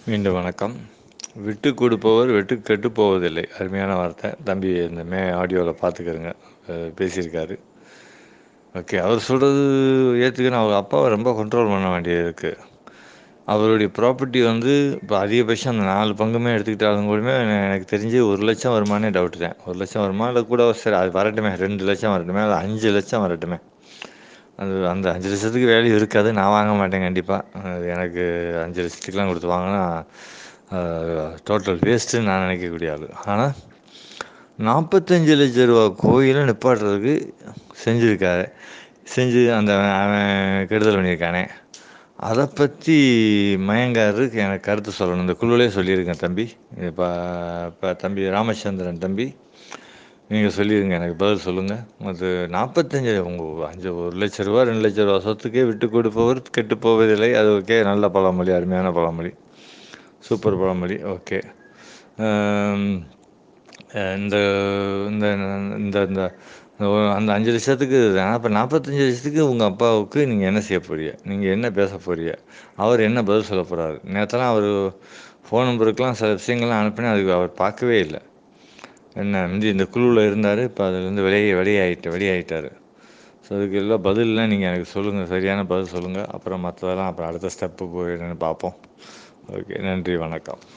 மீண்டும் வணக்கம் விட்டு கொடுப்பவர் வெட்டு கெட்டு போவதில்லை அருமையான வார்த்தை தம்பி இந்த மே ஆடியோவில் பார்த்துக்கிறங்க பேசியிருக்காரு ஓகே அவர் சொல்கிறது ஏற்றுக்கணும் அவர் அப்பாவை ரொம்ப கண்ட்ரோல் பண்ண வேண்டியது இருக்குது அவருடைய ப்ராப்பர்ட்டி வந்து இப்போ அதிகபட்சம் அந்த நாலு பங்குமே எடுத்துக்கிட்டாலும் கூடமே எனக்கு தெரிஞ்சு ஒரு லட்சம் வருமானே டவுட் தான் ஒரு லட்சம் வருமா இல்லை கூட சரி அது வரட்டுமே ரெண்டு லட்சம் வரட்டுமே அது அஞ்சு லட்சம் வரட்டுமே அது அந்த அஞ்சு லட்சத்துக்கு வேல்யூ இருக்காது நான் வாங்க மாட்டேன் கண்டிப்பாக அது எனக்கு அஞ்சு லட்சத்துக்குலாம் கொடுத்து வாங்கினா டோட்டல் வேஸ்ட்டுன்னு நான் நினைக்கக்கூடிய ஆள் ஆனால் நாற்பத்தஞ்சு லட்ச ரூபா கோயிலை நிப்பாட்டுறதுக்கு செஞ்சுருக்காரு செஞ்சு அந்த அவன் கெடுதல் பண்ணியிருக்கானே அதை பற்றி மயங்காருக்கு எனக்கு கருத்து சொல்லணும் இந்த குழுவிலே சொல்லியிருக்கேன் தம்பி இப்போ இப்போ தம்பி ராமச்சந்திரன் தம்பி நீங்கள் சொல்லிடுங்க எனக்கு பதில் சொல்லுங்கள் அது நாற்பத்தஞ்சு உங்கள் அஞ்சு ஒரு லட்ச ரூபா ரெண்டு லட்ச ரூபா சொத்துக்கே விட்டு கொடுப்பவர் கெட்டு போவதில்லை அது ஓகே நல்ல பழமொழி அருமையான பழமொழி சூப்பர் பழமொழி ஓகே இந்த இந்த இந்த இந்த அந்த அஞ்சு லட்சத்துக்கு இப்போ நாற்பத்தஞ்சு லட்சத்துக்கு உங்கள் அப்பாவுக்கு நீங்கள் என்ன செய்ய போறீங்க நீங்கள் என்ன பேச போறீங்க அவர் என்ன பதில் சொல்ல போகிறாரு நேற்றலாம் அவர் ஃபோன் நம்பருக்கெலாம் சில விஷயங்கள்லாம் அனுப்பினேன் அதுக்கு அவர் பார்க்கவே இல்லை என்ன வந்து இந்த குழுவில் இருந்தார் இப்போ அதுலேருந்து வெளியே வெளியாகிட்டு வெளியாகிட்டார் ஸோ அதுக்கு எல்லாம் பதிலெலாம் நீங்கள் எனக்கு சொல்லுங்கள் சரியான பதில் சொல்லுங்கள் அப்புறம் மற்றதெல்லாம் அப்புறம் அடுத்த ஸ்டெப்பு போய் என்னென்னு பார்ப்போம் ஓகே நன்றி வணக்கம்